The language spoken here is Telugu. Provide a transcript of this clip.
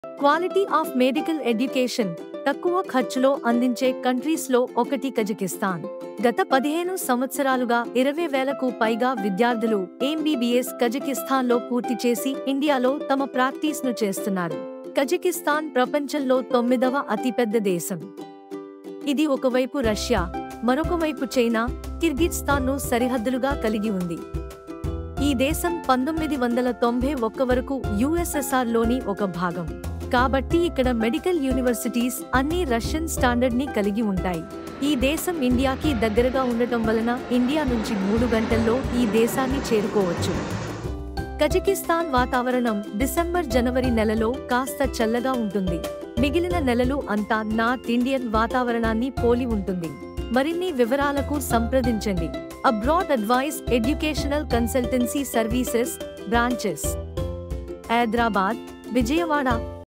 క్వాలిటీ ఆఫ్ మెడికల్ ఎడ్యుకేషన్ తక్కువ ఖర్చులో అందించే కంట్రీస్ లో ఒకటి కజకిస్తాన్ గత పదిహేను సంవత్సరాలుగా ఇరవై వేలకు పైగా విద్యార్థులు ఎంబీబీఎస్ కజకిస్తాన్ లో పూర్తి చేసి ఇండియాలో తమ ప్రాక్టీస్ ను చేస్తున్నారు కజకిస్తాన్ ప్రపంచంలో తొమ్మిదవ అతిపెద్ద దేశం ఇది ఒకవైపు రష్యా మరొక వైపు చైనా కిర్గిజ్స్తాన్ ను సరిహద్దులుగా కలిగి ఉంది ఈ దేశం పంతొమ్మిది వందల తొంభై ఒక్క వరకు యుఎస్ఎస్ఆర్ లోని ఒక భాగం కాబట్టి ఇక్కడ మెడికల్ యూనివర్సిటీస్ అన్ని రష్యన్ స్టాండర్డ్ ని కలిగి ఉంటాయి ఈ దేశం ఇండియాకి దగ్గరగా ఉండటం వలన ఇండియా నుంచి మూడు గంటల్లో ఈ దేశాన్ని చేరుకోవచ్చు కజకిస్తాన్ వాతావరణం డిసెంబర్ జనవరి నెలలో కాస్త చల్లగా ఉంటుంది మిగిలిన నెలలు అంతా నార్త్ ఇండియన్ వాతావరణాన్ని పోలి ఉంటుంది మరిన్ని వివరాలకు సంప్రదించండి abroad advice educational consultancy services branches Hyderabad Vijayawada